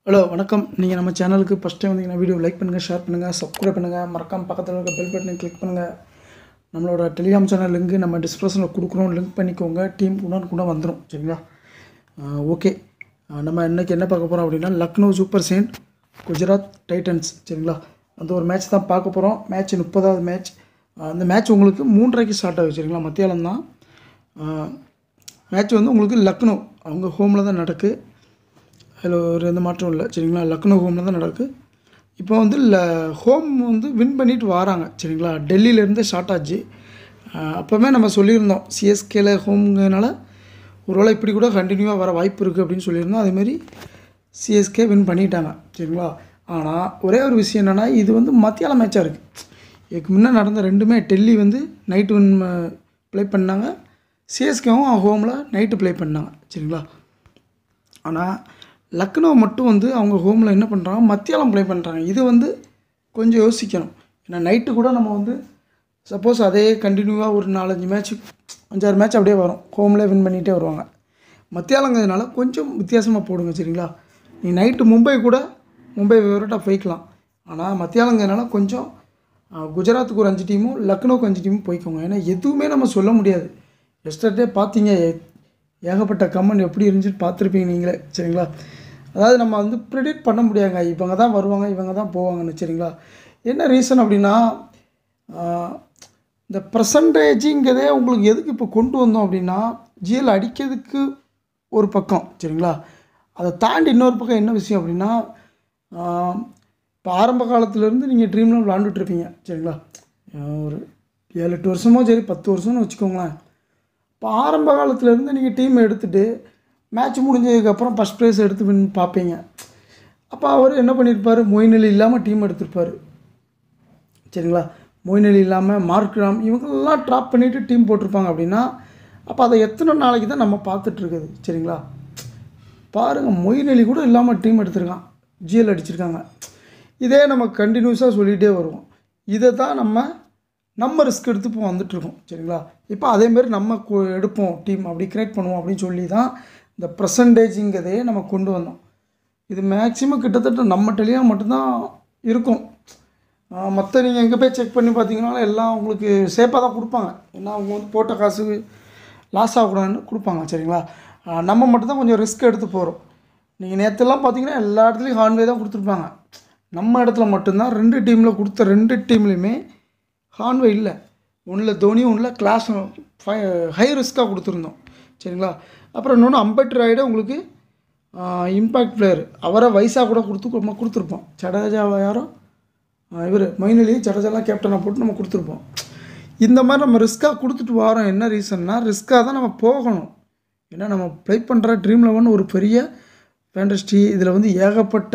hello வணக்கம் நீங்கள் நம்ம சேனலுக்கு ஃபஸ்ட் டைம் வந்தீங்கன்னா வீடியோ லைக் பண்ணுங்கள் ஷேர் பண்ணுங்கள் சப்ஸ்கிரைப் பண்ணுங்கள் மறக்காம பக்கத்தில் இருக்க பெல் பட்டனை கிளிக் பண்ணுங்கள் நம்மளோட டெலிகிராம் சேனல் லிங்க்கு நம்ம டிஸ்கிரிப்ஷனில் கொடுக்குறோம் லிங்க் பண்ணிக்கோங்க டீம் கூட கூட வந்துடும் சரிங்களா ஓகே நம்ம இன்றைக்கி என்ன பார்க்க போகிறோம் அப்படின்னா Lucknow super giant Gujarat titans சரிங்களா அந்த ஒரு மேட்ச் தான் பார்க்க போகிறோம் மேட்ச் முப்பதாவது மேட்ச் அந்த மேட்ச் உங்களுக்கு மூன்றரைக்கு ஸ்டார்ட் ஆகுது சரிங்களா மத்தியானம் தான் மேட்ச் வந்து உங்களுக்கு லக்னோ அவங்க ஹோமில் தான் நடக்கு அதில் ஒரு எந்த மாற்றம் இல்லை சரிங்களா லக்னோ ஹோமில் தான் நடக்கு இப்போ வந்து ல ஹோம் வந்து வின் பண்ணிட்டு வராங்க சரிங்களா டெல்லியிலேருந்தே ஸ்டார்ட் ஆச்சு அஹ் அப்போவே நம்ம சொல்லியிருந்தோம் சிஎஸ்கேல ஹோம்ங்கிறனால ஒருவேளை இப்படி கூட கண்டினியூவாக வர வாய்ப்பு இருக்குது அப்படின்னு சொல்லியிருந்தோம் அதேமாரி சிஎஸ்கே வின் பண்ணிட்டாங்க சரிங்களா ஆனால் ஒரே ஒரு விஷயம் என்னென்னா இது வந்து மத்தியால மேட்சாக இருக்குது இதுக்கு முன்னே நடந்த ரெண்டுமே டெல்லி வந்து நைட்டு வின் ப்ளே பண்ணாங்க சிஎஸ்கேவும் ஹோமில் நைட்டு ப்ளே பண்ணாங்க சரிங்களா ஆனால் லக்னோ மட்டும் வந்து அவங்க ஹோமில் என்ன பண்ணுறாங்க மத்தியாலம் ப்ளே பண்ணுறாங்க இது வந்து கொஞ்சம் யோசிக்கணும் ஏன்னா நைட்டு கூட நம்ம வந்து சப்போஸ் அதே கண்டினியூவாக ஒரு நாலஞ்சு மேட்ச் அஞ்சாறு மேட்ச் அப்படியே வரும் ஹோமில் வின் பண்ணிகிட்டே வருவாங்க மத்தியாலங்கிறதுனால கொஞ்சம் வித்தியாசமாக போடுங்க சரிங்களா நீ நைட்டு மும்பை கூட மும்பை விவரட்டாக போய்க்கலாம் ஆனால் மத்தியாலங்கிறதுனால கொஞ்சம் ஆஹ், குஜராத்துக்கு ஒரு அஞ்சு டீமும் லக்னோக்கு அஞ்சு டீமும் போய்க்கோங்க ஏன்னா எதுவுமே நம்ம சொல்ல முடியாது எஸ்டர்டே பார்த்தீங்க ஏ- ஏகப்பட்ட கமெண்ட் எப்படி இருந்துச்சுன்னு பார்த்துருப்பீங்க நீங்களே சரிங்களா அதாவது நம்ம வந்து ப்ரிடிக்ட் பண்ண முடியாங்க இவங்க தான் வருவாங்க இவங்க தான் போவாங்கன்னு சரிங்களா என்ன ரீசன் அப்படின்னா ஆஹ், இந்த பர்சன்டேஜுங்கிறதே உங்களுக்கு எதுக்கு இப்போ கொண்டு வந்தோம் அப்படின்னா ஜிஎல் அடிக்கிறதுக்கு ஒரு பக்கம் சரிங்களா அதை தாண்டி இன்னொரு பக்கம் என்ன விஷயம் அப்படின்னா இப்போ ஆரம்ப காலத்துலேருந்து நீங்கள் ட்ரீம்லாம் விளாண்டுட்டு இருப்பீங்க சரிங்களா ஆஹ் ஒரு ஏழு எட்டு வருஷமோ சரி பத்து வருஷம்னு வச்சுக்கோங்களேன் இப்போ ஆரம்ப காலத்துலேருந்து நீங்கள் டீம் எடுத்துகிட்டு மேட்ச் முடிஞ்சதுக்கப்புறம் ஃபஸ்ட் ப்ரைஸ் எடுத்து வின் பார்ப்பீங்க அப்போ அவர் என்ன பண்ணியிருப்பார் மொயின் அலி இல்லாமல் டீம் எடுத்திருப்பார் சரிங்களா மொயின் அலி இல்லாமல் மார்க் ராம் இவங்களெல்லாம் ட்ராப் பண்ணிவிட்டு டீம் போட்டிருப்பாங்க அப்படின்னா அப்போ அதை எத்தனை நாளைக்கு தான் நம்ம பார்த்துட்டு இருக்குது சரிங்களா பாருங்கள் மொயின் அலி கூட இல்லாமல் டீம் எடுத்திருக்கான் ஜிஎல் அடிச்சிருக்காங்க இதே நம்ம கண்டினியூஸாக சொல்லிகிட்டே வருவோம் இதை தான் நம்ம நம்ம ரிஸ்க் எடுத்து இப்போ வந்துட்டுருக்கோம் சரிங்களா இப்போ அதேமாரி நம்ம கு- எடுப்போம் டீம் அப்படி கிரியேட் பண்ணுவோம் அப்படின்னு சொல்லி தான் இந்த பர்சன்டேஜுங்கிறதையே நம்ம கொண்டு வந்தோம் இது மேக்ஸிமம் கிட்டத்தட்ட நம்ம டெலியாக மட்டும்தான் இருக்கும் மற்ற நீங்கள் எங்கே போய் செக் பண்ணி பார்த்தீங்கன்னா எல்லாம் உங்களுக்கு சேஃபாக தான் கொடுப்பாங்க ஏன்னா அவங்க வந்து போட்ட காசு லாஸ் ஆகக்கூடாதுன்னு கொடுப்பாங்க சரிங்களா ஆஹ் நம்ம மட்டும்தான் கொஞ்சம் ரிஸ்க் எடுத்து போகிறோம் நீங்கள் நேற்றுலாம் பார்த்தீங்கன்னா எல்லா இடத்துலையும் ஹார்ன்வே தான் கொடுத்துருப்பாங்க நம்ம இடத்துல மட்டும்தான் ரெண்டு டீமில் கொடுத்த ரெண்டு டீம்லேயுமே ஹார்ன்வே இல்லை ஒன்றில் தோனியும் ஒன்றில் கிளாஸ் ஹை ரிஸ்க்காக கொடுத்துருந்தோம் சரிங்களா அப்புறம் இன்னொன்று அம்பட் ராய்டை உங்களுக்கு இம்பேக்ட் பிளேயர் அவரை வயசாக கூட கொடுத்து நம்ம கொடுத்துருப்போம் ஜடேஜாவை யாரோ இவர் மைனலி ஜடேஜாலாம் கேப்டனாக போட்டு நம்ம கொடுத்துருப்போம் இந்த மாதிரி நம்ம ரிஸ்க்காக கொடுத்துட்டு வரோம் என்ன ரீசன்னா ரிஸ்க்காக தான் நம்ம போகணும் ஏன்னா நம்ம ப்ளே பண்ணுற ட்ரீம் லெவன் ஒரு பெரிய ஃபேண்டஸ்டி இதில் வந்து ஏகப்பட்ட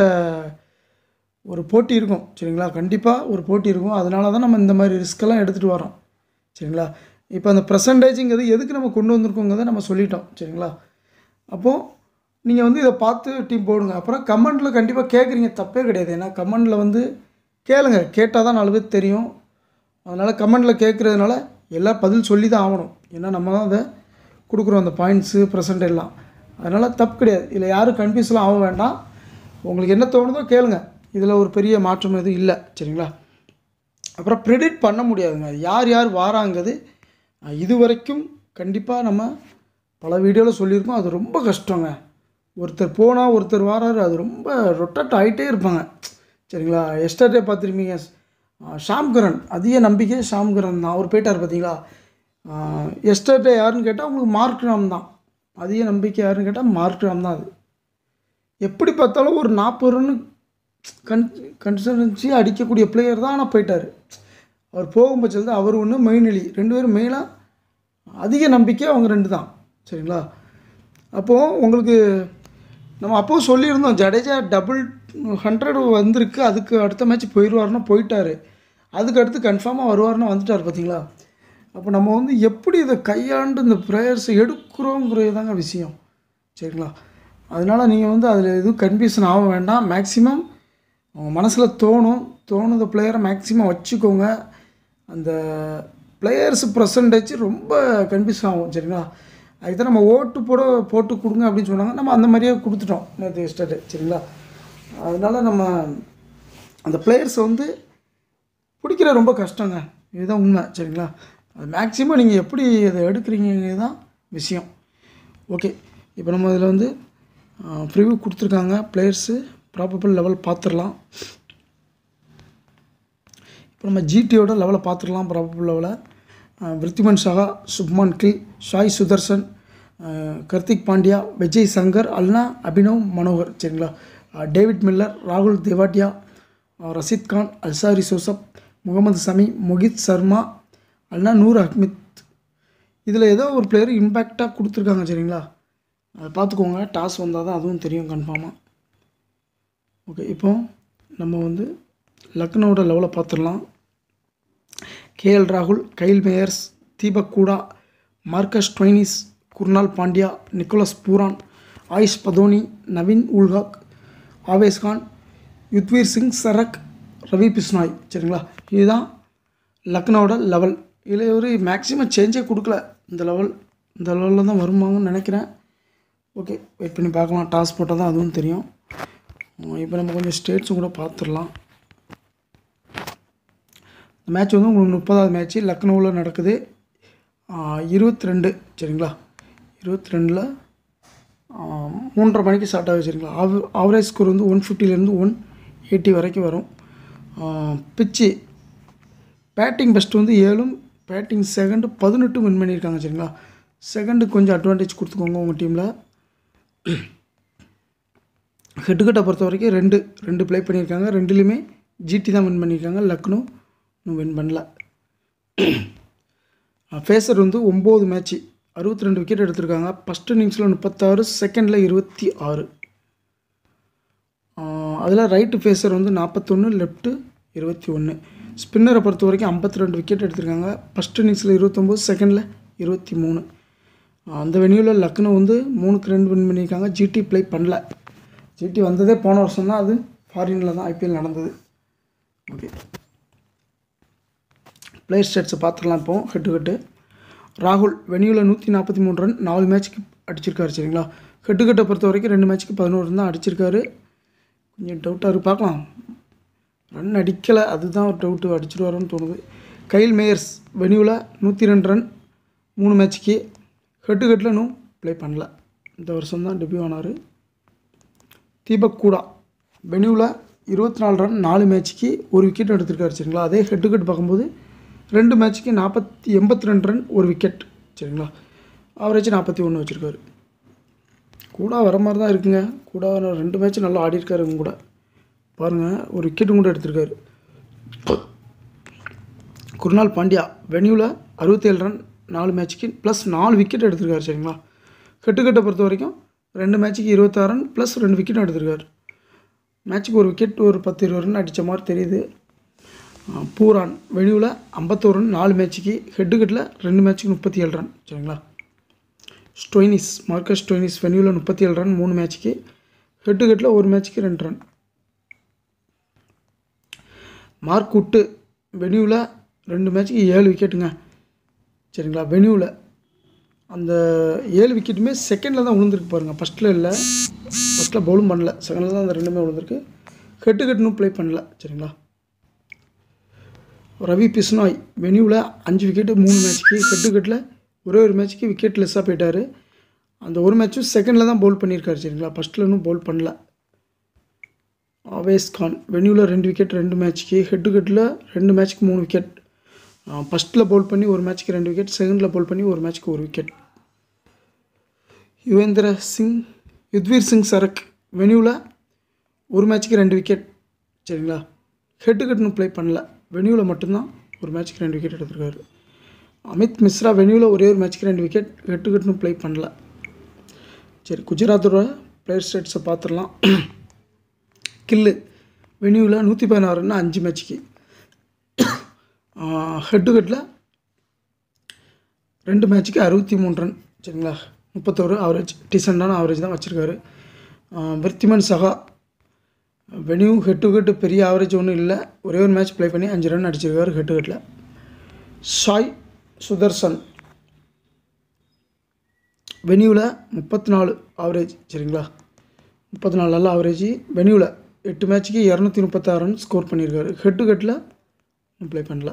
ஒரு போட்டி இருக்கும் சரிங்களா கண்டிப்பாக ஒரு போட்டி இருக்கும் அதனால தான் நம்ம இந்த மாதிரி ரிஸ்க்கெல்லாம் எடுத்துகிட்டு வரோம் சரிங்களா இப்போ அந்த பர்சன்டேஜுங்கிறது எதுக்கு நம்ம கொண்டு வந்திருக்கோங்கிறத நம்ம சொல்லிட்டோம் சரிங்களா அப்போது நீங்கள் வந்து இதை பார்த்து டீம் போடுங்க அப்புறம் கமெண்டில் கண்டிப்பாக கேட்குறீங்க தப்பே கிடையாது ஏன்னா கமெண்டில் வந்து கேளுங்க கேட்டால் தான் நாலு பேர் தெரியும் அதனால் கமெண்டில் கேட்குறதுனால எல்லாம் பதில் சொல்லி தான் ஆகணும் ஏன்னா நம்ம தான் அதை கொடுக்குறோம் அந்த பாயிண்ட்ஸு ப்ரெசன்ட் எல்லாம் அதனால் தப்பு கிடையாது இதில் யாரும் கன்ஃபியூஸ்லாம் ஆக வேண்டாம் உங்களுக்கு என்ன தோணுதோ கேளுங்க இதில் ஒரு பெரிய மாற்றம் எதுவும் இல்லை சரிங்களா அப்புறம் ப்ரிடிக்ட் பண்ண முடியாதுங்க யார் யார் வாராங்கிறது அஹ், இது வரைக்கும் கண்டிப்பாக நம்ம பல வீடியோவில் சொல்லியிருக்கோம் அது ரொம்ப கஷ்டங்க ஒருத்தர் போனால் ஒருத்தர் வாராரு அது ரொம்ப ரொட்டட் ஆகிட்டே இருப்பாங்க சரிங்களா எஸ்டர்டே பார்த்துருப்பீங்க ஷாம்கரன் அதிக நம்பிக்கை ஷாம்கரன் தான் அவர் போயிட்டார் பார்த்தீங்களா எஸ்டர்டே யாருன்னு கேட்டால் உங்களுக்கு மார்க் ராம் தான் அதிக நம்பிக்கை யாருன்னு கேட்டால் மார்க் ராம் தான் அது எப்படி பார்த்தாலும் ஒரு நாற்பது ரன்னு கன் கன்சிஸ்டன்சி அடிக்கக்கூடிய பிளேயர் தான் ஆனால் போயிட்டார் அவர் போகும் பட்சத்தில் அவர் ஒன்று மெயின் அலி ரெண்டு பேரும் மெயினாக அதிக நம்பிக்கை அவங்க ரெண்டு தான் சரிங்களா அப்போது உங்களுக்கு நம்ம அப்போது சொல்லியிருந்தோம் ஜடேஜா டபுள் ஹண்ட்ரட் வந்திருக்கு அதுக்கு அடுத்த மேட்ச் போயிடுவாருன்னா போயிட்டார் அதுக்கு அடுத்து கன்ஃபார்மாக வருவாருன்னா வந்துட்டார் பார்த்தீங்களா அப்போ நம்ம வந்து எப்படி இதை கையாண்டு இந்த ப்ரேயர்ஸை எடுக்கிறோங்கிறது தாங்க விஷயம் சரிங்களா அதனால் நீங்கள் வந்து அதில் எதுவும் கன்ஃபியூஷன் ஆக வேண்டாம் மேக்ஸிமம் அவங்க மனசில் தோணும் தோணுத பிளேயரை மேக்ஸிமம் வச்சுக்கோங்க அந்த பிளேயர்ஸ் பர்சன்டேஜ் ரொம்ப கன்ஃபியூஸ் ஆகும் சரிங்களா அதுக்கு தான் நம்ம ஓட்டு போட போட்டு கொடுங்க அப்படின்னு சொன்னாங்க நம்ம அந்த மாதிரியே கொடுத்துட்டோம் நேற்று எஸ்டர்டே சரிங்களா அதனால் நம்ம அந்த பிளேயர்ஸை வந்து பிடிக்கிற ரொம்ப கஷ்டங்க இதுதான் உண்மை சரிங்களா அது மேக்ஸிமம் நீங்கள் எப்படி அதை எடுக்கிறீங்க தான் விஷயம் ஓகே இப்போ நம்ம இதில் வந்து ப்ரிவ்யூ கொடுத்துருக்காங்க பிளேயர்ஸு ப்ராபபிள் லெவல் பார்த்துடலாம் இப்போ நம்ம ஜிடியோட லெவலை பார்த்துடலாம் ப்ராபபிள் லெவலை விருத்திமன் சகா சுப்மான் கில் ஷாய் சுதர்சன் அஹ், கார்த்திக் பாண்டியா விஜய் சங்கர் அல்னா அபினவ் மனோகர் சரிங்களா அஹ், டேவிட் மில்லர் ராகுல் தேவாட்டியா அஹ், ரஷீத் கான் அல்சாரி சோசப் முகமது சமி முகித் சர்மா அல்னா நூர் அஹ்மித் இதில் ஏதோ ஒரு பிளேயர் இம்பேக்டாக கொடுத்துருக்காங்க சரிங்களா அதை பார்த்துக்கோங்க டாஸ் வந்தால் தான் அதுவும் தெரியும் கன்ஃபார்மாக ஓகே இப்போ நம்ம வந்து லக்னோட லெவலை பார்த்துடலாம் கேஎல் ராகுல் Kyle Mayers Deepak Hooda Marcus Stoinis Krunal Pandya Nicholas Pooran Ayush Badoni Naveen Ulhaq Avesh Khan Yudhvir Singh Charak Ravi Bishnoi சரிங்களா இதுதான் லக்னோட லெவல் இதில் ஒரு மேக்ஸிமம் சேஞ்சே கொடுக்கல இந்த லெவல் இந்த லெவலில் தான் வருவாங்கன்னு நினைக்கிறேன் ஓகே வெயிட் பண்ணி பார்க்கலாம் டாஸ் போட்டால் தான் அதுவும் தெரியும் இப்போ நம்ம கொஞ்சம் ஸ்டேட்ஸும் கூட பார்த்துடலாம் இந்த மேட்ச் வந்து உங்களுக்கு முப்பதாவது மேட்ச்சு லக்னோவில் நடக்குது இருபத்தி ரெண்டு சரிங்களா இருபத்தி ரெண்டில் மூன்றரை மணிக்கு ஸ்டார்ட் ஆகுது சரிங்களா ஆவ ஆவரேஜ் ஸ்கோர் வந்து ஒன் ஃபிஃப்டிலேருந்து ஒன் எயிட்டி வரைக்கும் வரும் பிச்சு பேட்டிங் பெஸ்ட் வந்து ஏழும் பேட்டிங் செகண்டு பதினெட்டும் வின் பண்ணியிருக்காங்க சரிங்களா செகண்டு கொஞ்சம் அட்வான்டேஜ் கொடுத்துக்கோங்க உங்கள் டீமில் ஹெட்டுக்கட்டை பொறுத்த வரைக்கும் ரெண்டு ரெண்டு ப்ளே பண்ணியிருக்காங்க ரெண்டுலேயுமே ஜிடி தான் வின் பண்ணியிருக்காங்க லக்னோ இன்னும் வின் பண்ணல ஃபேஸர் வந்து ஒம்பது மேட்ச்சு அறுபத்தி ரெண்டு விக்கெட் எடுத்திருக்காங்க ஃபஸ்ட் இன்னிங்ஸில் முப்பத்தாறு செகண்டில் இருபத்தி ஆறு அதில் ரைட்டு ஃபேஸர் வந்து நாற்பத்தொன்று லெஃப்ட்டு இருபத்தி ஒன்று ஸ்பின்னரை பொறுத்த வரைக்கும் ஐம்பத்தி ரெண்டு விக்கெட் எடுத்திருக்காங்க ஃபஸ்ட் இன்னிங்ஸில் இருபத்தொம்போது செகண்டில் இருபத்தி மூணு அந்த வெனியூவில் லக்னோ வந்து மூணுக்கு ரெண்டு வின் பண்ணியிருக்காங்க ஜிடி ப்ளே பண்ணல ஜிடி வந்ததே போன வருஷம் தான் அது ஃபாரினில் தான் ஐபிஎல் நடந்தது ஓகே பிளேயர் ஸ்டேட்ஸை பார்த்துடலாம் இப்போ ஹெட்டு ஹெட்டு ராகுல் வெனியூவில் நூற்றி நாற்பத்தி மூணு ரன் நாலு மேட்ச்சுக்கு அடிச்சிருக்காரு சரிங்களா ஹெட்டு ஹெட்டை பொறுத்த வரைக்கும் ரெண்டு மேட்ச்சுக்கு பதினோரு ரன் தான் அடிச்சிருக்காரு கொஞ்சம் டவுட்டாக இருக்கு பார்க்கலாம் ரன் அடிக்கலை அதுதான் ஒரு டவுட்டு அடிச்சிருவாரோன்னு தோணுது கைல் மேயர்ஸ் வெனியூவில் நூற்றி ரெண்டு ரன் மூணு மேட்ச்சுக்கு ஹெட்டு ஹெட்டில் இன்னும் ப்ளே பண்ணல இந்த வருஷம் தான் டெபியூ ஆனார் தீபக் கூடா வெனியூவில் இருபத்தி நாலு ரன் நாலு மேட்ச்சுக்கு ஒரு விக்கெட் எடுத்திருக்காரு சரிங்களா அதே ஹெட் டு ஹெட் பார்க்கும்போது ரெண்டு மேட்ச்சுக்கு நாற்பத்தி எண்பத்தி ரெண்டு ரன் ஒரு விக்கெட் சரிங்களா ஆவரேஜ் நாற்பத்தி ஒன்று வச்சுருக்காரு கூட வர மாதிரி தான் இருக்குங்க கூட வர ரெண்டு மேட்ச் நல்லா ஆடிருக்காரு இவங்க கூட பாருங்கள் ஒரு விக்கெட்டும் கூட எடுத்திருக்காரு குருநாள் பாண்டியா வெனியூவில் அறுபத்தேழு ரன் நாலு மேட்ச்சுக்கு ப்ளஸ் நாலு விக்கெட் எடுத்திருக்காரு சரிங்களா ஹெட்டுக்கட்டை பொறுத்த வரைக்கும் ரெண்டு மேட்ச்சுக்கு இருபத்தாறு ரன் ப்ளஸ் ரெண்டு விக்கெட் எடுத்திருக்காரு மேட்ச்சுக்கு ஒரு விக்கெட் ஒரு பத்து இருபது ரன் அடித்த மாதிரி தெரியுது அஹ் பூரான் வெனியூவில் ஐம்பத்தோரு ரன் நாலு மேட்ச்சுக்கு ஹெட்டுக்கட்டில் ரெண்டு மேட்ச்சுக்கு முப்பத்தி ஏழு ரன் சரிங்களா ஸ்டோயினிஸ் மார்க்கஸ் ஸ்டோயினிஸ் வெனியூவில் முப்பத்தி ஏழு ரன் மூணு மேட்ச்சுக்கு ஹெட்டுக்கட்டில் ஒரு மேட்ச்சுக்கு ரெண்டு ரன் மார்க் உட்டு வெனியூவில் ரெண்டு மேட்ச்சுக்கு ஏழு விக்கெட்டுங்க சரிங்களா வெனியூவில் அந்த ஏழு விக்கெட்டுமே செகண்டில் தான் விழுந்திருக்கு பாருங்கள் ஃபஸ்ட்டில் இல்லை ஃபஸ்ட்டில் பவுலும் பண்ணல செகண்டில் தான் அந்த ரெண்டுமே விழுந்திருக்கு ஹெட்டு கட்டுனும் ப்ளே பண்ணல சரிங்களா ரவி பிஸ்னாய் வெனியூவில் அஞ்சு விக்கெட்டு மூணு மேட்ச்சுக்கு ஹெட்டு கட்டில் ஒரே ஒரு மேட்ச்சுக்கு விக்கெட் லெஸ்ஸாக போயிட்டார் அந்த ஒரு மேட்ச்சும் செகண்டில் தான் பவுல் பண்ணியிருக்காரு சரிங்களா ஃபஸ்ட்டில் இன்னும் பவுல் பண்ணல ஆவேஸ் கான் வெனியூவில் ரெண்டு விக்கெட் ரெண்டு மேட்ச்சுக்கு ஹெட்டு கட்டில் ரெண்டு மேட்ச்சுக்கு மூணு விக்கெட் ஃபஸ்ட்டில் பவுல் பண்ணி ஒரு மேட்ச்சுக்கு ரெண்டு விக்கெட் செகண்டில் பவுல் பண்ணி ஒரு மேட்ச்சுக்கு ஒரு விக்கெட் யுவேந்திர சிங் யுத்வீர் சிங் சரக் வெனியூவில் ஒரு மேட்ச்சுக்கு ரெண்டு விக்கெட் சரிங்களா ஹெட்டு கட்னு ப்ளே பண்ணல வெனியூவில் மட்டும்தான் ஒரு மேட்ச்சுக்கு ரெண்டு விக்கெட் எடுத்திருக்காரு அமித் மிஸ்ரா வெனியூவில் ஒரே ஒரு மேட்ச்சுக்கு ரெண்டு விக்கெட் ஹெட்டு கட்னு ப்ளே பண்ணல சரி குஜராத்தோட பிளேயர் ஸ்டேட்ஸை பார்த்துடலாம் கில்லு வெனியூவில் நூற்றி பதினாறுன்னா அஞ்சு மேட்ச்சுக்கு ஹெட்டு கட்டில் ரெண்டு மேட்ச்சுக்கு அறுபத்தி மூணு ரன் சரிங்களா முப்பத்தோரு ஆவரேஜ் டீசெண்டான ஆவரேஜ் தான் வச்சுருக்காரு Wriddhiman Saha venue head to head பெரிய ஆவரேஜ் ஒன்றும் இல்லை ஒரே ஒரு மேட்ச் ப்ளே பண்ணி அஞ்சு ரன் அடிச்சிருக்காரு ஹெட் டு ஹெட்டில் சாய் சுதர்சன் வெனியூவில் முப்பத்தி நாலு ஆவரேஜ் சரிங்களா முப்பத்தி நாலு நல்ல ஆவரேஜ் வெனியூவில் எட்டு மேட்ச்சுக்கு இரநூத்தி முப்பத்தாறு ரன் ஸ்கோர் பண்ணியிருக்காரு ஹெட் டு ஹெட்டில் ப்ளே பண்ணல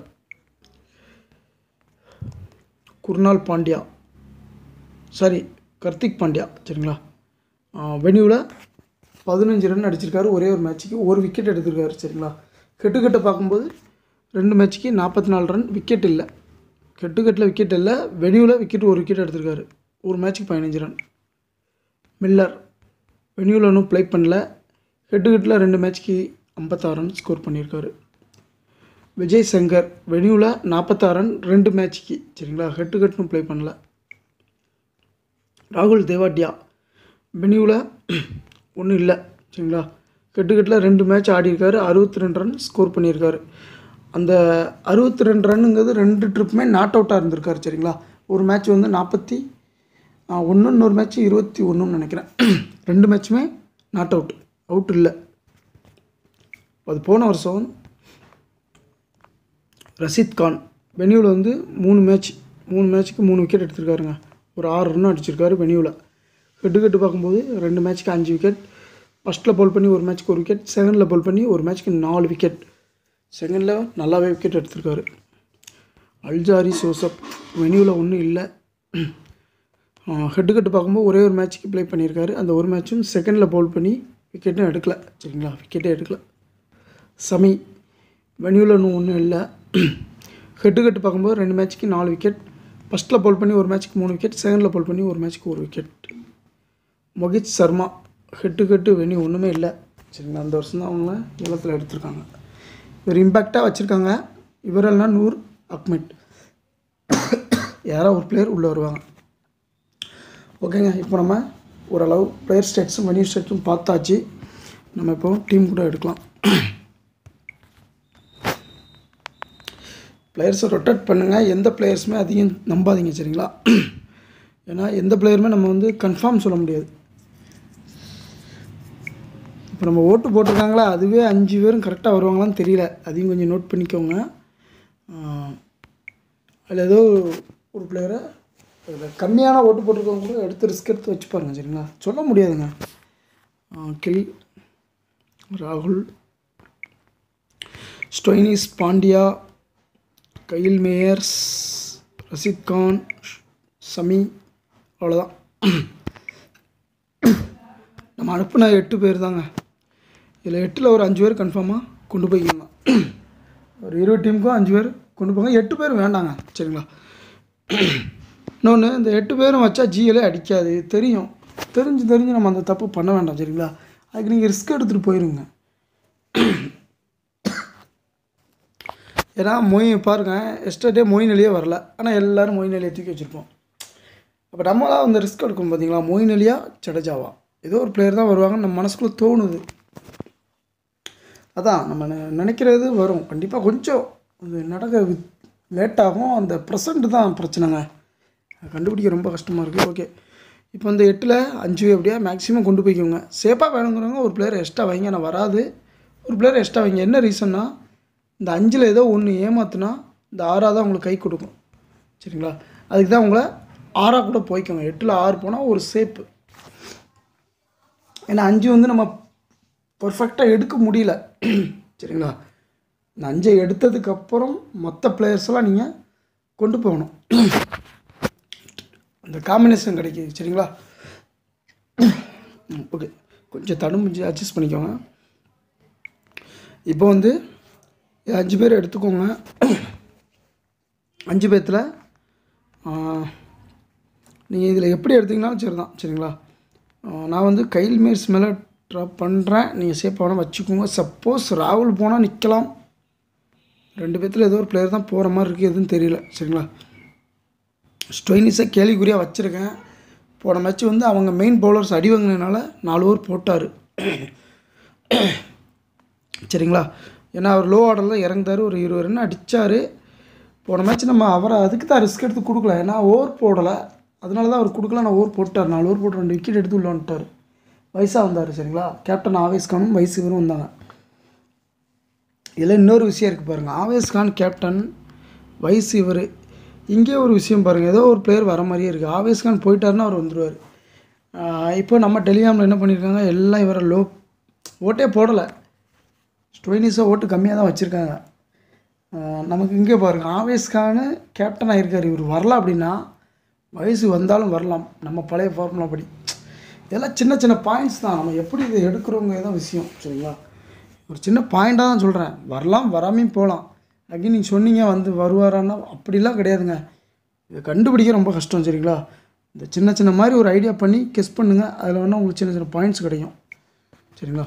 குர்னால் பாண்டியா சாரி கார்த்திக் பாண்டியா சரிங்களா வெனியூவில் பதினஞ்சு ரன் அடிச்சிருக்காரு ஒரே ஒரு மேட்ச்சுக்கு ஒரு விக்கெட் எடுத்திருக்காரு சரிங்களா ஹெட்டு கட்டை பார்க்கும்போது ரெண்டு மேட்ச்சுக்கு நாற்பத்தி நாலு ரன் விக்கெட் இல்லை ஹெட்டு கட்டில் விக்கெட் இல்லை வெனியூவில் விக்கெட் ஒரு விக்கெட் எடுத்திருக்காரு ஒரு மேட்ச்சுக்கு பதினஞ்சு ரன் மில்லர் வெனியூவில் ஒன்றும் ப்ளே பண்ணல ஹெட்டு கட்டில் ரெண்டு மேட்ச்க்கு ஐம்பத்தாறு ரன் ஸ்கோர் பண்ணியிருக்காரு விஜய் சங்கர் வெனியூவில் நாற்பத்தாறு ரன் ரெண்டு மேட்ச்க்கு சரிங்களா ஹெட்டு கட்டும் ப்ளே பண்ணல ராகுல் தேவாட்டியா வெனியூவில் ஒன்றும் இல்லை சரிங்களா ஹெட்டு கட்டில் ரெண்டு மேட்ச் ஆடியிருக்காரு அறுபத்தி ரெண்டு ரன் ஸ்கோர் பண்ணியிருக்காரு அந்த அறுபத்தி ரெண்டு ரன்னுங்கிறது ரெண்டு ட்ரிப்புமே நாட் அவுட்டாக இருந்திருக்காரு சரிங்களா ஒரு மேட்ச் வந்து நாற்பத்தி ஒன்று இன்னொரு மேட்ச் இருபத்தி ஒன்றுன்னு நினைக்கிறேன் ரெண்டு மேட்ச்சுமே நாட் அவுட் அவுட் இல்லை அது போன வருஷம் ரஷீத் கான் வெனியூவில் வந்து மூணு மேட்ச் மூணு மேட்ச்சுக்கு மூணு விக்கெட் எடுத்திருக்காருங்க ஒரு ஆறு ரன் அடிச்சிருக்காரு வெனியூவில் ஹெட்டு கெட்டு பார்க்கும்போது ரெண்டு மேட்ச்சுக்கு அஞ்சு விக்கெட் ஃபஸ்ட்டில் பவுல் பண்ணி ஒரு மேட்ச்க்கு ஒரு விக்கெட் செகண்டில் பவுல் பண்ணி ஒரு மேட்ச்க்கு நாலு விக்கெட் செகண்டில் நல்லாவே விக்கெட் எடுத்திருக்காரு அல்ஜாரி சோசப் வெனியூவில் ஒன்றும் இல்லை ஹெட்டு கட்டு பார்க்கும்போது ஒரே ஒரு மேட்ச்சுக்கு ப்ளே பண்ணியிருக்காரு அந்த ஒரு மேட்சும் செகண்டில் பவுல் பண்ணி விக்கெட்டும் எடுக்கல சரிங்களா விக்கெட்டே எடுக்கல சமி வெனியூவில் இன்னும் ஒன்றும் இல்லை ஹெட்டு கட்டு பார்க்கும்போது ரெண்டு மேட்ச்சுக்கு நாலு விக்கெட் ஃபஸ்ட்டில் பவுல் பண்ணி ஒரு மேட்ச்சுக்கு மூணு விக்கெட் செகண்டில் பவுல் பண்ணி ஒரு மேட்ச்சுக்கு ஒரு விக்கெட் மொஹித் சர்மா ஹெட்டு கட்டு வெனி ஒன்றுமே இல்லை சரிங்களா அந்த வருஷம் தான் அவங்கள ஏலத்தில் எடுத்திருக்காங்க இவர் இம்பேக்டாக வச்சுருக்காங்க இவரெல்லாம் நூர் அக்மெட் யாரோ ஒரு பிளேயர் உள்ளே வருவாங்க ஓகேங்க இப்போ நம்ம ஓரளவு பிளேயர் ஸ்டேட்ஸும் வெனியூ ஸ்டேட்ஸும் பார்த்தாச்சு நம்ம இப்போ டீம் கூட எடுக்கலாம் பிளேயர்ஸை ரொட்டேட் பண்ணுங்கள் எந்த பிளேயர்ஸுமே அதிகம் நம்பாதீங்க சரிங்களா ஏன்னா எந்த பிளேயருமே நம்ம வந்து கன்ஃபார்ம் சொல்ல முடியாது இப்போ நம்ம ஓட்டு போட்டிருக்காங்களா அதுவே அஞ்சு பேரும் கரெக்டாக வருவாங்களான்னு தெரியல அதையும் கொஞ்சம் நோட் பண்ணிக்கோங்க அதில் ஏதோ ஒரு பிளேயரை அதில் கம்மியான ஓட்டு போட்டிருக்கவங்க கூட எடுத்து ரிஸ்க் எடுத்து வச்சு பாருங்க சரிங்களா சொல்ல முடியாதுங்க கில் ராகுல் Stoinis Pandya Kyle Mayers Rashid Khan Shami அவ்வளோதான் நம்ம அனுப்புன எட்டு பேர் தாங்க இதில் எட்டில் ஒரு அஞ்சு பேர் கன்ஃபார்மாக கொண்டு போய்க்கோங்க ஒரு இருபது டீமுக்கும் அஞ்சு பேர் கொண்டு போங்க எட்டு பேர் வேண்டாங்க சரிங்களா இன்னொன்று இந்த எட்டு பேரும் வச்சா ஜிஎலே அடிக்காது தெரியும் தெரிஞ்சு தெரிஞ்சு நம்ம அந்த தப்பு பண்ண வேண்டாம் சரிங்களா அதுக்கு நீங்கள் ரிஸ்க் எடுத்துகிட்டு போயிருங்க ஏன்னா மொய் பாருங்க எஸ்டர்டே மொயின் அலியே வரல ஆனால் எல்லோரும் மொயின் அலியை தூக்கி வச்சுருப்போம் அப்போ நம்மளாம் அந்த ரிஸ்க் எடுக்கணும் பார்த்தீங்களா மொயின் அலியா ஜடேஜாவா ஏதோ ஒரு பிளேயர் தான் வருவாங்கன்னு நம்ம மனசுக்குள்ளே தோணுது அதான் நம்ம நெ- நினைக்கிறது வரும் கண்டிப்பாக கொஞ்சம் அது நடக்க லேட் ஆகும் அந்த ப்ரெசண்ட் தான் பிரச்சனைங்க கண்டுபிடிக்க ரொம்ப கஷ்டமாக இருக்குது ஓகே இப்போ இந்த எட்டில் அஞ்சு எப்படியா மேக்ஸிமம் கொண்டு போய்க்கோங்க சேஃபாக வேணுங்கிறவங்க ஒரு பிளேயர் எக்ஸ்ட்ரா வைங்க நான் வராது ஒரு பிளேயர் எக்ஸ்ட்ரா வைங்க என்ன ரீசன்னா இந்த அஞ்சில் ஏதோ ஒன்று ஏமாத்துனா இந்த ஆறாக தான் உங்களுக்கு கை கொடுக்கும் சரிங்களா அதுக்கு தான் உங்களை ஆறாக கூட போய்க்கோங்க எட்டில் ஆறு போனால் ஒரு சேப்பு ஏன்னா அஞ்சு வந்து நம்ம பர்ஃபெக்டாக எடுக்க முடியல சரிங்களா இந்த அஞ்சை எடுத்ததுக்கப்புறம் மற்ற பிளேயர்ஸ்லாம் நீங்கள் கொண்டு போகணும் அந்த காம்பினேஷன் கிடைக்கிது சரிங்களா ஓகே கொஞ்சம் தடுமுஞ்சி அட்ஜஸ்ட் பண்ணிக்கோங்க இப்போ வந்து இது அஞ்சு பேர் எடுத்துக்கோங்க அஞ்சு பேர்த்தில் நீங்கள் இதில் எப்படி எடுத்தீங்கனாலும் சரி தான் சரிங்களா ஆ, நான் வந்து கைல் மீர்ஸ் மேலே ட்ராப் பண்ணுறேன் நீங்கள் சேஃபாக வேணால் வச்சுக்கோங்க சப்போஸ் ராகுல் போனால் நிற்கலாம் ரெண்டு பேர்த்தில் ஏதோ ஒரு பிளேயர் தான் போகிற மாதிரி இருக்குது எதுவும் தெரியல சரிங்களா ஸ்டொயினிஸை கேள்விக்குறியாக வச்சுருக்கேன் போன மேட்ச் வந்து அவங்க மெயின் பவுலர்ஸ் அடி வாங்கினதுனால நாலு ஓவர் போட்டார் சரிங்களா ஏன்னா அவர் லோ ஆர்டரில் இறங்குதாரு ஒரு இருபது ரன் அடித்தார் போன மேட்ச் நம்ம அவரை அதுக்கு தான் ரிஸ்க் எடுத்து கொடுக்கல ஏன்னா ஓவர் போடலை அதனால தான் அவர் கொடுக்கல நான் ஓவர் போட்டார் நாலு ஓவர் போட்டு ரெண்டு விக்கெட் எடுத்து உள்ள வந்துட்டார் வயசாக வந்தார் சரிங்களா கேப்டன் ஆவேஸ் கானும் வயசு இவரும் வந்தாங்க இதில் இன்னொரு விஷயம் இருக்குது பாருங்கள் ஆவேஸ் கான் கேப்டன் வயசு இவர் இங்கே ஒரு விஷயம் பாருங்கள் ஏதோ ஒரு பிளேயர் வர மாதிரியே இருக்குது ஆவேஸ் கான் போயிட்டாருன்னா அவர் வந்துடுவார் இப்போ நம்ம டெலிகிராமில் என்ன பண்ணியிருக்காங்க எல்லாம் இவரை லோ ஓட்டே போடலை ஸ்டோயினிஸை ஓட்டு கம்மியாக தான் வச்சுருக்காங்க நமக்கு இங்கே பாருங்க ஆவேஸ் கானு கேப்டன் ஆகிருக்காரு இவர் வரல அப்படின்னா வயசு வந்தாலும் வரலாம் நம்ம பழைய ஃபார்முலா படி இதெல்லாம் சின்ன சின்ன பாயிண்ட்ஸ் தான் நம்ம எப்படி இதை எடுக்கிறோங்க தான் விஷயம் சரிங்களா ஒரு சின்ன பாயிண்ட்டாக தான் சொல்கிறேன் வரலாம் வராமையும் போகலாம் அகைன் நீங்கள் சொன்னீங்க வந்து வருவாரான்னா அப்படிலாம் கிடையாதுங்க இதை கண்டுபிடிக்க ரொம்ப கஷ்டம் சரிங்களா இந்த சின்ன சின்ன மாதிரி ஒரு ஐடியா பண்ணி கெஸ் பண்ணுங்கள் அதில் வேணால் உங்களுக்கு சின்ன சின்ன பாயிண்ட்ஸ் கிடைக்கும் சரிங்களா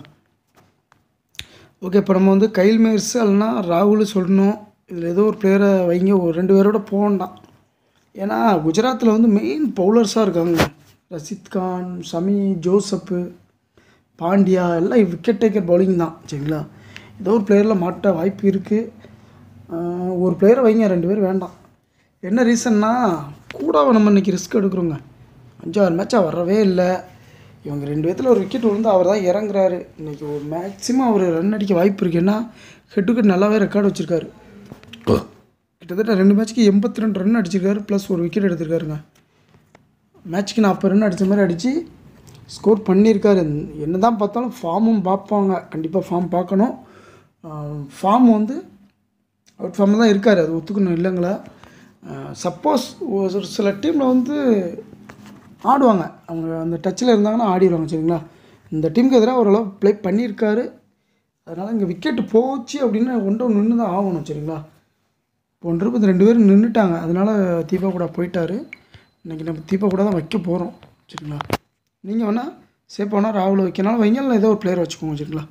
ஓகே இப்போ நம்ம வந்து கைல் மேர்ஸ் இல்லைனா ராகுல் சொல்லணும் இதில் ஏதோ ஒரு பிளேயரை வைங்க ஒரு ரெண்டு பேரோட போகண்டாம் ஏன்னா குஜராத்தில் வந்து மெயின் பவுலர்ஸாக இருக்காங்க ரஷித் கான் ஷமி ஜோசப்பு பாண்டியா எல்லாம் விக்கெட் டேக்கர் பவுலிங் தான் சரிங்களா ஏதோ ஒரு பிளேயரில் மாட்ட வாய்ப்பு இருக்குது ஒரு பிளேயரை வைங்க ரெண்டு பேர் வேண்டாம் என்ன ரீசன்னா கூடாவை நம்ம இன்றைக்கி ரிஸ்க் எடுக்கிறோங்க அஞ்சாறு மேட்சாக வரவே இல்லை இவங்க ரெண்டு பேத்தில் ஒரு விக்கெட் விழுந்து அவர் தான் இறங்குறாரு இன்றைக்கி ஒரு மேக்ஸிமம் அவர் ரன் அடிக்க வாய்ப்பு இருக்குது ஏன்னா ஹெட் டு நல்லாவே ரெக்கார்டு வச்சுருக்காரு கிட்டத்தட்ட ரெண்டு மேட்ச்க்கு எண்பத்தி ரெண்டு ரன் அடிச்சிருக்காரு ப்ளஸ் ஒரு விக்கெட் எடுத்திருக்காருங்க மேட்ச்க்கு நாற்பது ரன் அடித்த மாதிரி அடித்து ஸ்கோர் பண்ணியிருக்காரு என்ன தான் பார்த்தாலும் ஃபார்மும் பார்ப்பாங்க கண்டிப்பாக ஃபார்ம் பார்க்கணும் ஃபார்ம் வந்து அவுட் ஃபார்மில் தான் இருக்கார் அது ஒத்துக்கணும் இல்லைங்களா சப்போஸ் ஒரு சில டீமில் வந்து ஆடுவாங்க அவங்க அந்த டச்சில் இருந்தாங்கன்னா ஆடிடுவாங்க சரிங்களா இந்த டீமுக்கு எதிராக ஓரளவு ப்ளே பண்ணியிருக்காரு அதனால் இங்கே விக்கெட்டு போச்சு அப்படின்னு ஒன்று நின்று தான் ஆகணும் சரிங்களா ஒன்று இருபது ரெண்டு பேரும் நின்றுட்டாங்க அதனால் தீபா கூட போயிட்டாரு இன்றைக்கி நம்ம தீபா கூட தான் வைக்க போகிறோம் சரிங்களா நீங்கள் வேணால் சேஃப் வேணால் ராகுல வைக்கனாலும் வைங்க இல்லை ஏதோ ஒரு பிளேயர் வச்சுக்கோங்க சரிங்களா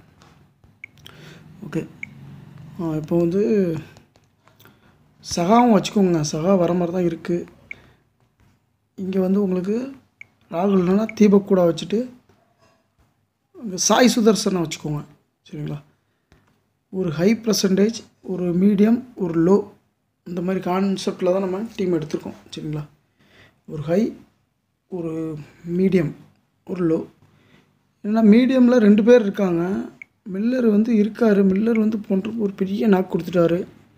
ஓகே இப்போ வந்து சகாவும் வச்சுக்கோங்க சகா வர மாதிரி தான் இருக்குது இங்கே வந்து உங்களுக்கு ராகுல்னா தீபக் கூட வச்சுட்டு இங்கே சாய் சுதர்சனை வச்சுக்கோங்க சரிங்களா ஒரு ஹை பர்சன்டேஜ் ஒரு மீடியம் ஒரு லோ இந்த மாதிரி கான்செப்டில் தான் நம்ம டீம் எடுத்திருக்கோம் சரிங்களா ஒரு ஹை ஒரு மீடியம் ஒரு லோ ஏன்னா மீடியமில் ரெண்டு பேர் இருக்காங்க மில்லர் வந்து இருக்கார் மில்லர் வந்து போன்ற ஒரு பெரிய நாக் கொடுத்துட்டாரு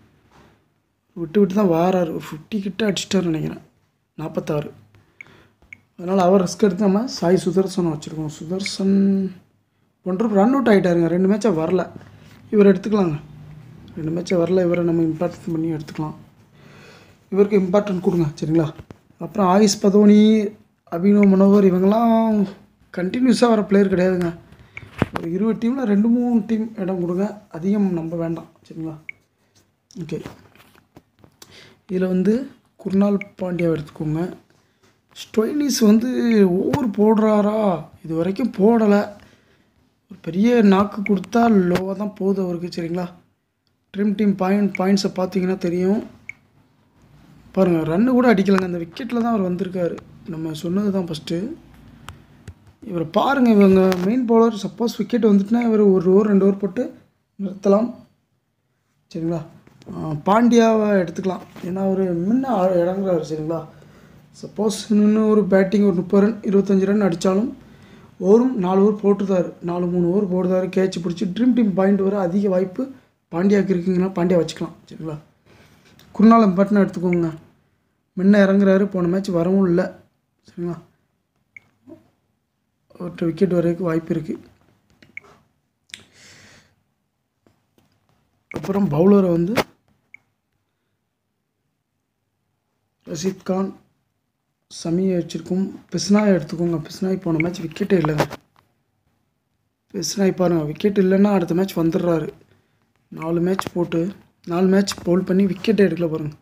விட்டு விட்டு தான் வாராரு ஒரு ஃபிஃப்டி கிட்ட அடிச்சிட்டாருன்னு நினைக்கிறேன் நாற்பத்தாறு அதனால் அவர் ரிஸ்க் எடுத்து நம்ம சாய் சுதர்சனை வச்சுருக்கோம் சுதர்சன் ஒன்று ரன் அவுட் ஆகிட்டாருங்க ரெண்டு மேட்சாக வரல இவர் எடுத்துக்கலாங்க ரெண்டு மேட்சாக வரல இவரை நம்ம இம்பார்ட்டன்ட் பண்ணி எடுத்துக்கலாம் இவருக்கு இம்பார்ட்டன்ட் கொடுங்க சரிங்களா அப்புறம் ஆயுஷ் பதோனி அபினவ் மனோகர் இவங்கெல்லாம் கண்டினியூஸாக வர பிளேயர் கிடையாதுங்க ஒரு இருபது டீமில் ரெண்டு மூணு டீம் இடம் கொடுங்க அதிகம் நம்ப வேண்டாம் சரிங்களா ஓகே இதில் வந்து குர்னால் பாண்டியாவை எடுத்துக்கோங்க ஸ்டொயினிஸ் வந்து ஓவர் போடுறாரா இது வரைக்கும் போடலை ஒரு பெரிய நாக்கு கொடுத்தா லோவாக தான் போகுது அவருக்கு சரிங்களா ட்ரிம் டீம் பாயிண்ட் பாயிண்ட்ஸை பார்த்தீங்கன்னா தெரியும் பாருங்கள் ரன்னு கூட அடிக்கலைங்க அந்த விக்கெட்டில் தான் அவர் வந்திருக்காரு நம்ம சொன்னது தான் ஃபஸ்ட்டு இவரை பாருங்கள் இவங்க மெயின் பவுலர் சப்போஸ் விக்கெட் வந்துட்டுனா இவர் ஒரு ஓவர் ரெண்டு ஓவர் போட்டு நிறுத்தலாம் சரிங்களா பாண்டியாவை எடுத்துக்கலாம் ஏன்னா அவர் முன்ன இறங்குறாரு சரிங்களா சப்போஸ் இன்னும் ஒரு பேட்டிங் ஒரு முப்பது ரன் இருபத்தஞ்சி ரன் அடித்தாலும் ஓவரும் நாலு ஓவர் போட்டுருந்தார் நாலு மூணு ஓவர் போடுதாரு கேட்ச் பிடிச்சி ட்ரீம் டீம் பாயிண்ட் வர அதிக வாய்ப்பு பாண்டியாவுக்கு இருக்குங்கன்னா பாண்டியா வச்சுக்கலாம் சரிங்களா குருநாள் இம்பார்ட்டன் எடுத்துக்கோங்க முன்ன இறங்குறாரு போன மேட்ச் வரவும் இல்லை சரிங்களா அவர்கிட்ட விக்கெட் வரைக்கும் வாய்ப்பு இருக்குது அப்புறம் பவுலரை வந்து ரஷீத் கான் சமியை வச்சுருக்கோம் பிஸ்னாய் எடுத்துக்கோங்க பிஸ்னாய் போன மேட்ச் விக்கெட்டே இல்லைங்க பிஸ்னாய் பாருங்கள் விக்கெட் இல்லைன்னா அடுத்த மேட்ச் வந்துடுறாரு நாலு மேட்ச் போட்டு நாலு மேட்ச் பவுல் பண்ணி விக்கெட்டே எடுக்கல பாருங்கள்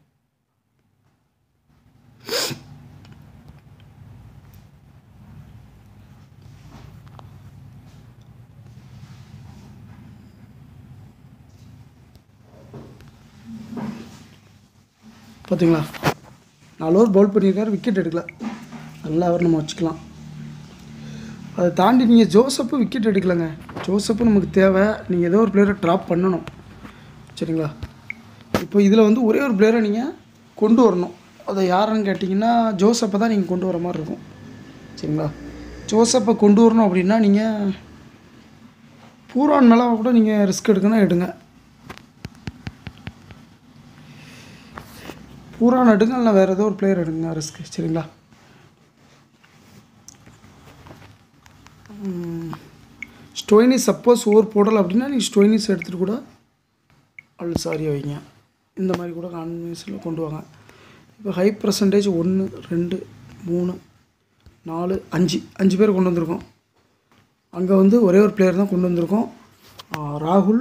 பார்த்தீங்களா நாலு ஓவர் பவுல் பண்ணியிருக்காரு விக்கெட் எடுக்கல நல்லா அவர் நம்ம வச்சுக்கலாம் அதை தாண்டி நீங்கள் ஜோசப்பு விக்கெட் எடுக்கலைங்க ஜோசப்பு நமக்கு தேவை நீங்கள் ஏதோ ஒரு பிளேயரை ட்ராப் பண்ணணும் சரிங்களா இப்போ இதில் வந்து ஒரே ஒரு பிளேயரை நீங்கள் கொண்டு வரணும் அதை யாருன்னு கேட்டிங்கன்னா ஜோசப்பை தான் நீங்கள் கொண்டு வர மாதிரி இருக்கும் சரிங்களா ஜோசப்பை கொண்டு வரணும் அப்படின்னா நீங்கள் பூரான் மேலே கூட நீங்கள் ரிஸ்க் எடுக்கணும் எடுங்க பூரான் எடுங்க இல்லை வேறு ஏதோ ஒரு பிளேயர் எடுங்க ரிஸ்க் சரிங்களா ஸ்டோயினிஸ் சப்போஸ் ஓவர் போடலை அப்படின்னா நீங்கள் ஸ்டோயினிஸ் எடுத்துகிட்டு கூட அல் சாரி வைங்க இந்த மாதிரி கூட கான்பினேஷனில் கொண்டு வாங்க இப்போ ஹை பர்சன்டேஜ் ஒன்று ரெண்டு மூணு நாலு அஞ்சு அஞ்சு பேர் கொண்டு வந்திருக்கோம் அங்கே வந்து ஒரே ஒரு பிளேயர் தான் கொண்டு வந்திருக்கோம் ஆ, ராகுல்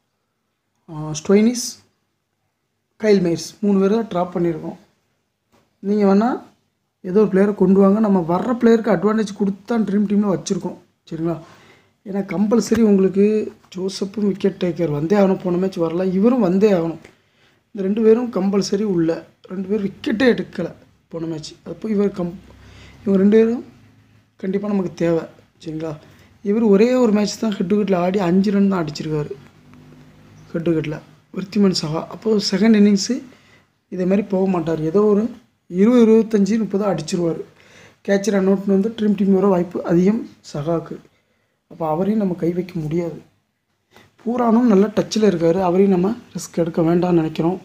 ஆ, ஸ்டொய்னிஸ் கைல் மைர்ஸ் மூணு பேர் தான் ட்ராப் பண்ணியிருக்கோம் நீங்கள் வேணால் ஏதோ ஒரு பிளேயரை கொண்டு வாங்க நம்ம வர்ற பிளேயருக்கு அட்வான்டேஜ் கொடுத்து தான் ட்ரீம் டீமில் வச்சுருக்கோம் சரிங்களா ஏன்னா கம்பல்சரி உங்களுக்கு ஜோசப்பும் விக்கெட் டேக்கர் வந்தே ஆகணும் போன மேட்ச் வரல இவரும் வந்தே ஆகணும் இந்த ரெண்டு பேரும் கம்பல்சரி உள்ள ரெண்டு பேரும் விக்கெட்டே எடுக்கலை போன மேட்ச் அப்போ இவர் கம் இவங்க ரெண்டு பேரும் கண்டிப்பாக நமக்கு தேவை சரிங்களா இவர் ஒரே ஒரு மேட்ச் தான் ஹெட் விக்கெட்டில் ஆடி அஞ்சு ரன் தான் அடிச்சிருக்காரு ஹெட் விக்கெட்டில் விருத்திமன் சகா அப்போது செகண்ட் இன்னிங்ஸு இதே மாதிரி போக மாட்டார் ஏதோ ஒரு இருபது இருபத்தஞ்சி முப்பதோ அடிச்சிருவார் கேட்ச் ரன் அவுட்னு வந்து ட்ரீம் டீம் வர வாய்ப்பு அதிகம் சகாக்கு அப்போ அவரையும் நம்ம கை வைக்க முடியாது பூரானும் நல்ல டச்சில் இருக்கார் அவரையும் நம்ம ரிஸ்க் எடுக்க வேண்டாம்னு நினைக்கிறோம்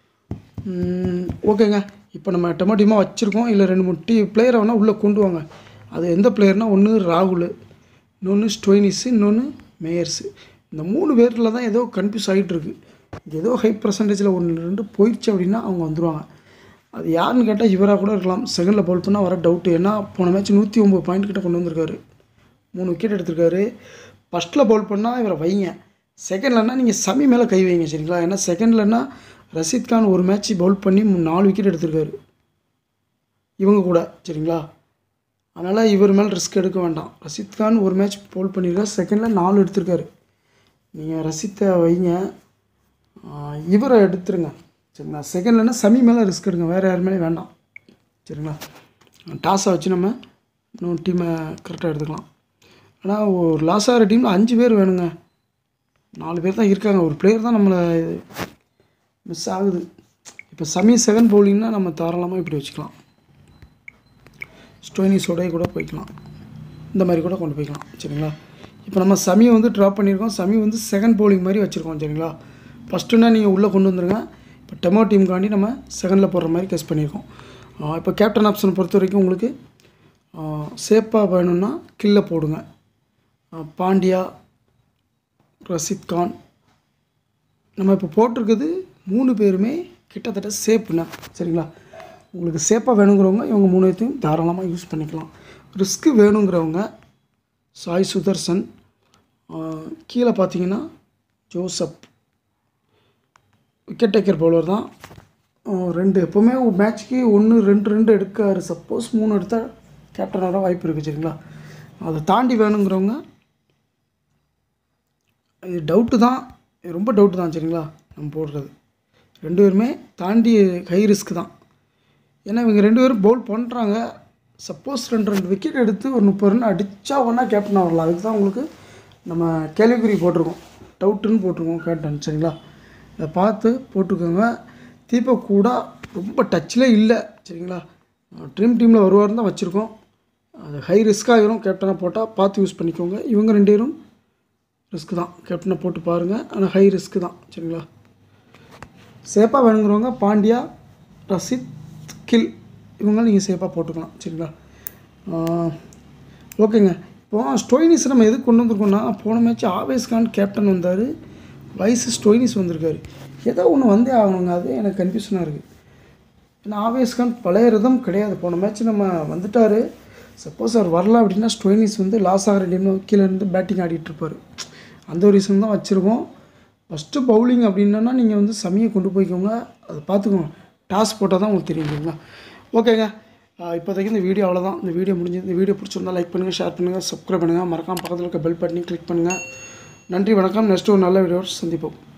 ம், ஓகேங்க இப்போ நம்ம டெமோ டீமாக வச்சுருக்கோம் இல்லை ரெண்டு மூணு டீ பிளேயரை வேணால் உள்ளே கொண்டு வாங்க அது எந்த பிளேயர்னால் ஒன்று ராகுல் இன்னொன்று ஸ்டோயினிஸு இன்னொன்று மேயர்ஸு இந்த மூணு பேரில் தான் ஏதோ கன்ஃபியூஸ் ஆகிட்டு இருக்கு ஏதோ ஹை பர்சன்டேஜில் ஒன்று ரெண்டு போயிடுச்சு அப்படின்னா அவங்க வந்துடுவாங்க அது யாருன்னு கேட்டால் இவராக கூட இருக்கலாம் செகண்டில் பவுல் பண்ணால் வர டவுட்டு ஏன்னா போன மேட்ச் நூற்றி ஒம்பது பாயிண்ட் கிட்ட கொண்டு வந்திருக்காரு மூணு விக்கெட் எடுத்திருக்காரு ஃபஸ்ட்டில் பவுல் பண்ணால் இவரை வைங்க செகண்ட்லன்னா நீங்கள் சமி மேலே கை வைங்க சரிங்களா ஏன்னா செகண்ட்லன்னா ரஷீத் கான் ஒரு மேட்ச் பவுல் பண்ணி மூணு- நாலு விக்கெட் எடுத்திருக்காரு இவங்க கூட சரிங்களா அதனால் இவர் மேலே ரிஸ்க் எடுக்க வேண்டாம் ரஷீத் கான் ஒரு மேட்ச் பவுல் பண்ணியிருக்காரு செகண்டில் நாலு எடுத்திருக்காரு நீங்கள் ரஷீத்தை வைங்க ஆஹ் இவரை எடுத்துருங்க சரிங்களா செகண்ட்லன்னா சமி மேலே ரிஸ்க் எடுங்க வேறு யார் மேலேயும் வேண்டாம் சரிங்களா டாஸை வச்சு நம்ம இன்னும் டீமை கரெக்டாக எடுத்துக்கலாம் ஆனால் ஒரு லாஸ் ஆகிற டீமில் அஞ்சு பேர் வேணுங்க நாலு பேர் தான் இருக்காங்க ஒரு பிளேயர் தான் நம்மளை மிஸ் ஆகுது இப்போ சமி செகண்ட் பவுலிங்னா நம்ம தாராளமாக இப்படி வச்சுக்கலாம் ஸ்டோனிஸோடய கூட போய்க்கலாம் இந்த மாதிரி கூட கொண்டு போய்க்கலாம் சரிங்களா இப்போ நம்ம சமியை வந்து ட்ராப் பண்ணியிருக்கோம் சமி வந்து செகண்ட் பவுலிங் மாதிரி வச்சுருக்கோம் சரிங்களா ஃபஸ்ட்டுன்னா நீங்கள் உள்ளே கொண்டு வந்துருங்க இப்போ டெமோ டீமுக்காண்டி நம்ம செகண்டில் போடுற மாதிரி கெஸ் பண்ணியிருக்கோம் ஆஹ் இப்போ கேப்டன் ஆப்ஷன் பொறுத்த வரைக்கும் உங்களுக்கு சேஃபாக வேணும்னா கில்ல போடுங்க ஆஹ் பாண்டியா ரஷீத் கான் நம்ம இப்போ போட்டிருக்குது மூணு பேருமே கிட்டத்தட்ட சேஃப்னா சரிங்களா உங்களுக்கு சேஃபாக வேணுங்கிறவங்க இவங்க மூணுத்தையும் தாராளமாக யூஸ் பண்ணிக்கலாம் ரிஸ்க்கு வேணுங்கிறவங்க சாய் சுதர்சன் ஆஹ் கீழே பார்த்தீங்கன்னா ஜோசப் விக்கெட் டேக்கர் பவுலர் தான் ஆஹ் ரெண்டு எப்போவுமே ஒரு மேட்ச்க்கு ஒன்று ரெண்டு ரெண்டு எடுக்காரு சப்போஸ் மூணு எடுத்தால் கேப்டனோட வாய்ப்பு இருக்குது சரிங்களா அதை தாண்டி வேணுங்கிறவங்க இது டவுட்டு தான் இது ரொம்ப டவுட்டு தான் சரிங்களா நம்ம போடுறது ரெண்டு பேருமே தாண்டி ஹை ரிஸ்க் தான் ஏன்னா இவங்க ரெண்டு பேரும் பவுல் பண்ணுறாங்க சப்போஸ் ரெண்டு ரெண்டு விக்கெட் எடுத்து ஒரு முப்பது ரன் அடித்தா ஒன்றா கேப்டன் வரலாம் அதுக்கு தான் உங்களுக்கு நம்ம கேள்விக்குறி போட்டிருக்கோம் டவுட்டுன்னு போட்டிருக்கோம் கேப்டன் சரிங்களா இதை பார்த்து போட்டுக்கோங்க தீபக் கூட ரொம்ப டச்சில் இல்லை சரிங்களா ட்ரீம் டீமில் வருவார்னு தான் வச்சுருக்கோம் அது ஹை ரிஸ்க் ஆகிரும் கேப்டனாக போட்டால் பார்த்து யூஸ் பண்ணிக்கோங்க இவங்க ரெண்டு பேரும் ரிஸ்க் தான் கேப்டனை போட்டு பாருங்கள் ஆனால் ஹை ரிஸ்க் தான் சரிங்களா சேஃபாக வேணுங்கிறவங்க பாண்டியா ரஷித் கில் இவங்க நீங்கள் சேஃபாக போட்டுக்கலாம் சரிங்களா ஆஹ், ஓகேங்க இப்போ ஸ்டோயினிஸ் நம்ம எதுக்கு கொண்டு வந்திருக்கோம்னா போன மேட்ச் ஆவேஸ் கான் கேப்டன் வந்தார் வைஸ் ஸ்டோயினிஸ் வந்திருக்காரு ஏதோ ஒன்று வந்தே ஆகணுங்க அது எனக்கு கன்ஃபியூஷனாக இருக்குது ஏன்னா ஆவேஸ் கான் பழைய ரதம் கிடையாது போன மேட்ச் நம்ம வந்துட்டார் சப்போஸ் அவர் வரல அப்படின்னா ஸ்டோயினிஸ் வந்து லாஸ் ஆகிற டீமில் கீழே இருந்து பேட்டிங் ஆடிட்டு இருப்பார் அந்த ஒரு ரீசன் தான் வச்சுருக்கோம் ஃபஸ்ட்டு பவுலிங் அப்படின்னா நீங்கள் வந்து சமியை கொண்டு போய்க்கோங்க அதை பார்த்துக்கோங்க டாஸ் போட்டால் தான் உங்களுக்கு தெரியும் இல்லைங்களா ஓகேங்க ஆஹ் இப்போதைக்கு இந்த வீடியோ அவ்வளோதான் இந்த வீடியோ முடிஞ்சு இந்த வீடியோ பிடிச்சிருந்தா லைக் பண்ணுங்கள் ஷேர் பண்ணுங்கள் சப்ஸ்கிரைப் பண்ணுங்கள் மறக்காம பக்கத்தில் இருக்க பெல் பட்டனையும் கிளிக் பண்ணுங்கள் நன்றி வணக்கம் நெக்ஸ்ட் ஒரு நல்ல வீடியோ சந்திப்போம்